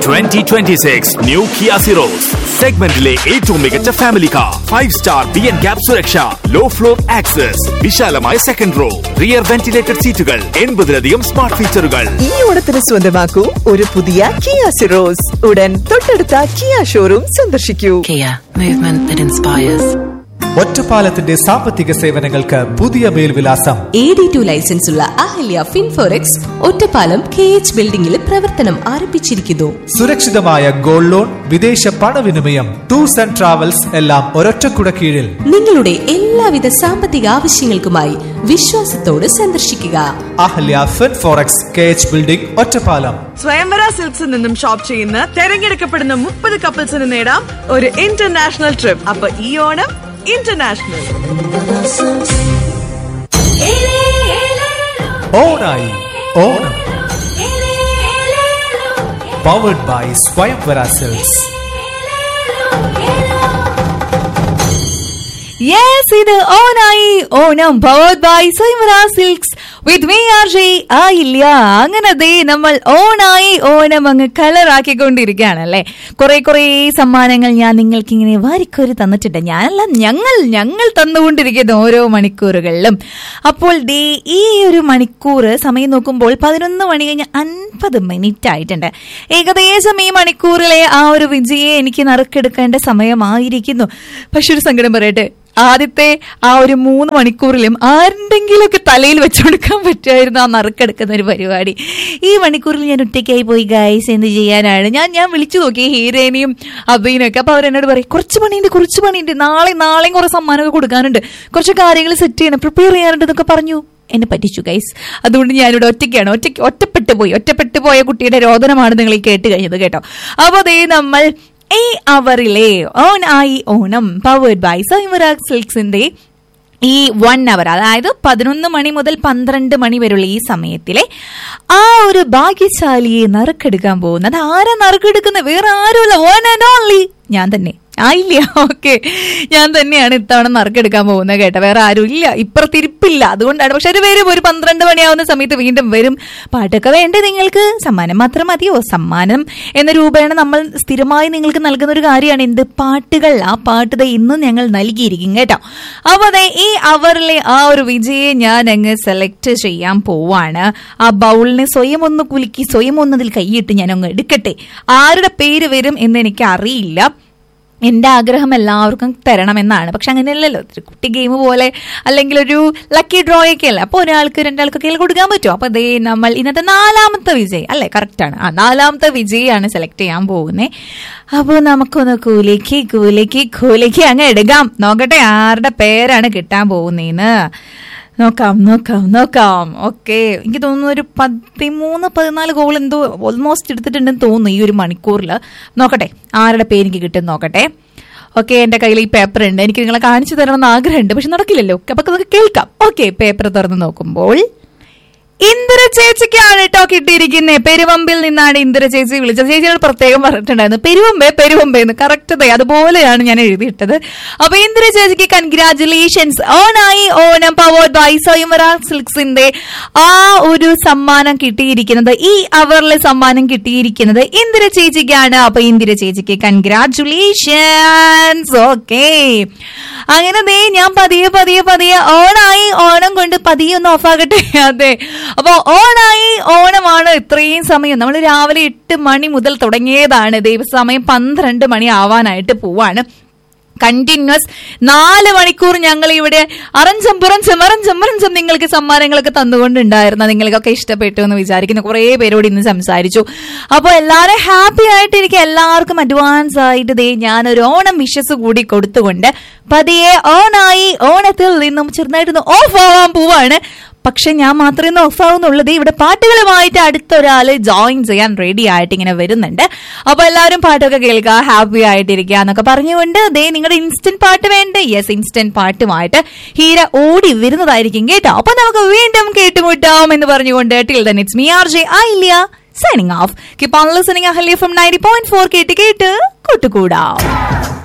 Twenty twenty six new Kia Syros സെഗ്മെന്റിലെ ഏറ്റവും മികച്ച family car five star B N cap സുരക്ഷ low floor access വിശാലമായ second row rear ventilated സീറ്റുകൾ എൺപതിലധികം സ്മാർട്ട് ഫീച്ചറുകൾ ഈ ഓണത്തിന് സ്വന്തമാക്കൂ ഒരു പുതിയ കിയ സിറോസ് ഉടൻ തൊട്ടടുത്ത കിയ ഷോറൂം സന്ദർശിക്കൂ Kia, movement that inspires. ഒറ്റപ്പാലത്തിന്റെ സാമ്പത്തിക സേവനങ്ങൾക്ക് പുതിയ മേൽവിലാസം എ ഡി ടു ലൈസൻസ് ഉള്ള അഹല്യ ഫിൻഫോറെക്സ് ഒറ്റപ്പാലം കെ എച്ച് ബിൽഡിംഗിൽ പ്രവർത്തനം ആരംഭിച്ചിരിക്കുന്നു സുരക്ഷിതമായ ഗോൾഡ് ലോൺ വിദേശ പണവിനിമയം ടൂർസ് ആൻഡ് ട്രാവൽസ് എല്ലാം ഒരൊറ്റക്കുട കീഴിൽ നിങ്ങളുടെ എല്ലാവിധ സാമ്പത്തിക ആവശ്യങ്ങൾക്കുമായി വിശ്വാസത്തോട് സന്ദർശിക്കുക Ahalya Fin Forex K H building Ottapalam Swayamvara സിൽക്സിൽ നിന്നും ഷോപ്പ് ചെയ്യുന്ന തെരഞ്ഞെടുക്കപ്പെടുന്ന മുപ്പത് കപ്പിൾസിന് നേടാം ഒരു ഇന്റർനാഷണൽ ട്രിപ്പ് അപ്പൊ ഈ ഓണം ഇന്റർനാഷണൽ ഓണായി Onam powered by Swayamvara Silks yes ഇത് ഓണായി Onam powered by Swayamvara Silks with me R J ആയില്ല അങ്ങനെ ദേ നമ്മൾ ഓണായി ഓണം അങ്ങ് കളറാക്കിക്കൊണ്ടിരിക്കുകയാണല്ലേ കുറെ കുറെ സമ്മാനങ്ങൾ ഞാൻ നിങ്ങൾക്ക് ഇങ്ങനെ വാരിക്കോരി തന്നിട്ടുണ്ട് ഞാനല്ല ഞങ്ങൾ ഞങ്ങൾ തന്നുകൊണ്ടിരിക്കുന്നു ഓരോ മണിക്കൂറുകളിലും അപ്പോൾ ദേ ഈ ഒരു മണിക്കൂർ സമയം നോക്കുമ്പോൾ പതിനൊന്ന് മണി കഴിഞ്ഞ് അൻപത് മിനിറ്റ് ആയിട്ടുണ്ട് ഏകദേശം ഈ മണിക്കൂറിലെ ആ ഒരു വിജയെ എനിക്ക് നറുക്കെടുക്കേണ്ട സമയമായിരിക്കുന്നു പക്ഷെ ഒരു സങ്കടം പറയട്ടെ ആദ്യത്തെ ആ ഒരു മൂന്ന് മണിക്കൂറിലും ആരുടെങ്കിലുമൊക്കെ തലയിൽ വെച്ചുകൊടുക്കാൻ പറ്റുമായിരുന്നു ആ നറുക്കെടുക്കുന്ന ഒരു പരിപാടി ഈ മണിക്കൂറിൽ ഞാൻ ഒറ്റയ്ക്കായി പോയി ഗൈസ് എന്ത് ചെയ്യാനാണ് ഞാൻ ഞാൻ വിളിച്ചു നോക്കി ഹീരേനെയും അബീനൊക്കെ അപ്പൊ അവരെന്നോട് പറയും കുറച്ച് പണിയുണ്ട് കുറച്ച് പണിയുണ്ട് നാളെ നാളെയും കുറെ സമ്മാനമൊക്കെ കൊടുക്കാനുണ്ട് കുറച്ച് കാര്യങ്ങൾ സെറ്റ് ചെയ്യണം പ്രിപ്പയർ ചെയ്യാനുണ്ട് എന്നൊക്കെ പറഞ്ഞു എന്നെ പറ്റിച്ചു ഗൈസ് അതുകൊണ്ട് ഞാനിവിടെ ഒറ്റയ്ക്കാണ് ഒറ്റയ്ക്ക് ഒറ്റപ്പെട്ടു പോയി ഒറ്റപ്പെട്ടു പോയ കുട്ടിയുടെ രോദനമാണ് നിങ്ങൾ ഈ കേട്ട് കഴിഞ്ഞത് കേട്ടോ അപ്പോൾ അതേ നമ്മൾ ഈ അവറിലെ ഓൺ ആയി ഓണം പവേർഡ് ബൈ സൈമറാഗ് സിൽക്സിന്റെ ഈ വൺ അവർ അതായത് പതിനൊന്ന് മണി മുതൽ പന്ത്രണ്ട് മണി വരെയുള്ള ഈ സമയത്തിലെ ആ ഒരു ഭാഗ്യശാലിയെ നറുക്കെടുക്കാൻ പോകുന്നത് ആരാ നറുക്കെടുക്കുന്നത് വേറെ ആരുമല്ല വൺ ആൻഡ് ഓൺലി ഞാൻ തന്നെ ആയില്ല ഓക്കെ ഞാൻ തന്നെയാണ് ഇത്തവണ നറുക്കെടുക്കാൻ പോകുന്നത് കേട്ടോ വേറെ ആരും ഇല്ല ഇപ്പുറത്തിരിപ്പില്ല അതുകൊണ്ടാണ് പക്ഷെ ഒരു വരും ഒരു പന്ത്രണ്ട് മണിയാവുന്ന സമയത്ത് വീണ്ടും വരും പാട്ടൊക്കെ വേണ്ടേ നിങ്ങൾക്ക് സമ്മാനം മാത്രം മതിയോ സമ്മാനം എന്ന രൂപേണ നമ്മൾ സ്ഥിരമായി നിങ്ങൾക്ക് നൽകുന്ന ഒരു കാര്യമാണ് എന്ത് പാട്ടുകൾ ആ പാട്ട് ദേ ഇന്നും ഞങ്ങൾ നൽകിയിരിക്കും കേട്ടോ അപ്പൊ അതെ ഈ അവറിലെ ആ ഒരു വിജയെ ഞാൻ അങ്ങ് സെലക്ട് ചെയ്യാൻ പോവാണ് ആ ബൗളിനെ സ്വയം ഒന്ന് കുലുക്കി സ്വയം ഒന്നതിൽ കൈയിട്ട് ഞാൻ അങ്ങ് എടുക്കട്ടെ ആരുടെ പേര് വരും എന്ന് എനിക്ക് അറിയില്ല എന്റെ ആഗ്രഹം എല്ലാവർക്കും തരണമെന്നാണ് പക്ഷെ അങ്ങനെയല്ലല്ലോ ഒരു കുട്ടി ഗെയിം പോലെ അല്ലെങ്കിൽ ഒരു ലക്കി ഡ്രോ ഒക്കെ അല്ലേ അപ്പോൾ ഒരാൾക്ക് രണ്ടാൾക്കൊക്കെ കൊടുക്കാൻ പറ്റുമോ അപ്പൊ അതേ നമ്മൾ ഇന്നത്തെ നാലാമത്തെ വിജയ് അല്ലേ കറക്റ്റ് ആണ് ആ നാലാമത്തെ വിജയാണ് സെലക്ട് ചെയ്യാൻ പോകുന്നത് അപ്പോൾ നമുക്കൊന്ന് കൂലിക്ക് കൂലിക്ക് കൂലിക്ക് അങ്ങ് എടുക്കാം നോക്കട്ടെ ആരുടെ പേരാണ് കിട്ടാൻ പോകുന്നതെന്ന് നോക്കാം നോക്കാം നോക്കാം ഓക്കെ എനിക്ക് തോന്നുന്നു ഒരു പതിമൂന്ന് പതിനാല് ഗോൾ എന്തോ ഓൾമോസ്റ്റ് എടുത്തിട്ടുണ്ടെന്ന് തോന്നുന്നു ഈ ഒരു മണിക്കൂറിൽ നോക്കട്ടെ ആരുടെ പേര് എനിക്ക് കിട്ടും നോക്കട്ടെ ഓക്കെ എന്റെ കയ്യിൽ ഈ പേപ്പർ ഉണ്ട് എനിക്ക് നിങ്ങളെ കാണിച്ചു തരണമെന്ന് ആഗ്രഹമുണ്ട് പക്ഷെ നടക്കില്ലല്ലോ അപ്പൊ നമുക്ക് കേൾക്കാം ഓക്കെ പേപ്പർ തുറന്ന് നോക്കുമ്പോൾ ഇന്ദിര ചേച്ചിക്കാണ് കേട്ടോ കിട്ടിയിരിക്കുന്നത് പെരുവമ്പിൽ നിന്നാണ് ഇന്ദിര ചേച്ചി വിളിച്ചത് ചേച്ചിയോട് പ്രത്യേകം പറഞ്ഞിട്ടുണ്ടായിരുന്നു പെരുവമ്പേ പെരുവമ്പേ എന്ന് കറക്റ്റ് അതുപോലെയാണ് ഞാൻ എഴുതിയിട്ടത് അപ്പൊ ഇന്ദിര ചേച്ചിക്ക് കൺഗ്രാചുലേഷൻസ് ഓണായി ഓണം പവേർഡ് ബൈ സ്വയംവര സിൽക്സിന്റെ ആ ഒരു സമ്മാനം കിട്ടിയിരിക്കുന്നത് ഈ അവറിലെ സമ്മാനം കിട്ടിയിരിക്കുന്നത് ഇന്ദിര ചേച്ചിക്കാണ് അപ്പൊ ഇന്ദിര ചേച്ചിക്ക് കൺഗ്രാചുലേഷൻസ് ഓക്കെ അങ്ങനെ ദേ ഞാൻ പതിയെ പതിയെ പതിയെ ഓണായി ഓണം കൊണ്ട് പതിയെ ഒന്ന് ഓഫാകട്ടെ അതെ അപ്പൊ ഓണായി ഓണമാണ് ഇത്രയും സമയം നമ്മൾ രാവിലെ എട്ട് മണി മുതൽ തുടങ്ങിയതാണ് ദൈവസമയം പന്ത്രണ്ട് മണി ആവാനായിട്ട് പോവാണ് കണ്ടിന്യൂസ് നാല് മണിക്കൂർ ഞങ്ങൾ ഇവിടെ അറഞ്ചം പുറഞ്ചം അറഞ്ചം പുറഞ്ചം നിങ്ങൾക്ക് സമ്മാനങ്ങളൊക്കെ തന്നുകൊണ്ടുണ്ടായിരുന്നു നിങ്ങൾക്കൊക്കെ ഇഷ്ടപ്പെട്ടു എന്ന് വിചാരിക്കുന്നു കുറേ പേരോട് ഇന്ന് സംസാരിച്ചു അപ്പോൾ എല്ലാവരും ഹാപ്പി ആയിട്ടിരിക്കും എല്ലാവർക്കും അഡ്വാൻസ് ആയിട്ട് ദേ ഞാനൊരു ഓണം വിഷസ് കൂടി കൊടുത്തുകൊണ്ട് പതിയെ ഓണായി ഓണത്തിൽ നിന്നും ചെറുതായിട്ടൊന്ന് ഓഫ് ആവാൻ പോവാണ് പക്ഷെ ഞാൻ മാത്രമേ ഇന്ന് ഓഫ് ആവുന്നുള്ളത് ഇവിടെ പാട്ടുകളുമായിട്ട് അടുത്തൊരാള് ജോയിൻ ചെയ്യാൻ റെഡി ആയിട്ട് ഇങ്ങനെ വരുന്നുണ്ട് അപ്പൊ എല്ലാവരും പാട്ടൊക്കെ കേൾക്കുക ഹാപ്പി ആയിട്ടിരിക്കുക എന്നൊക്കെ പറഞ്ഞുകൊണ്ട് ദേ നിങ്ങളുടെ ഇൻസ്റ്റന്റ് പാട്ട് വേണ്ട യെസ് ഇൻസ്റ്റന്റ് പാട്ടുമായിട്ട് ഹീര ഓടി വരുന്നതായിരിക്കും കേട്ടോ അപ്പൊ നമുക്ക് വീണ്ടും കേട്ടുമുട്ടാം എന്ന് പറഞ്ഞുകൊണ്ട് till then it's me R J Aliya signing off keep on listening Ahalya from ninety point four കേട്ട് കേട്ട് കൂട്ടുകൂടാം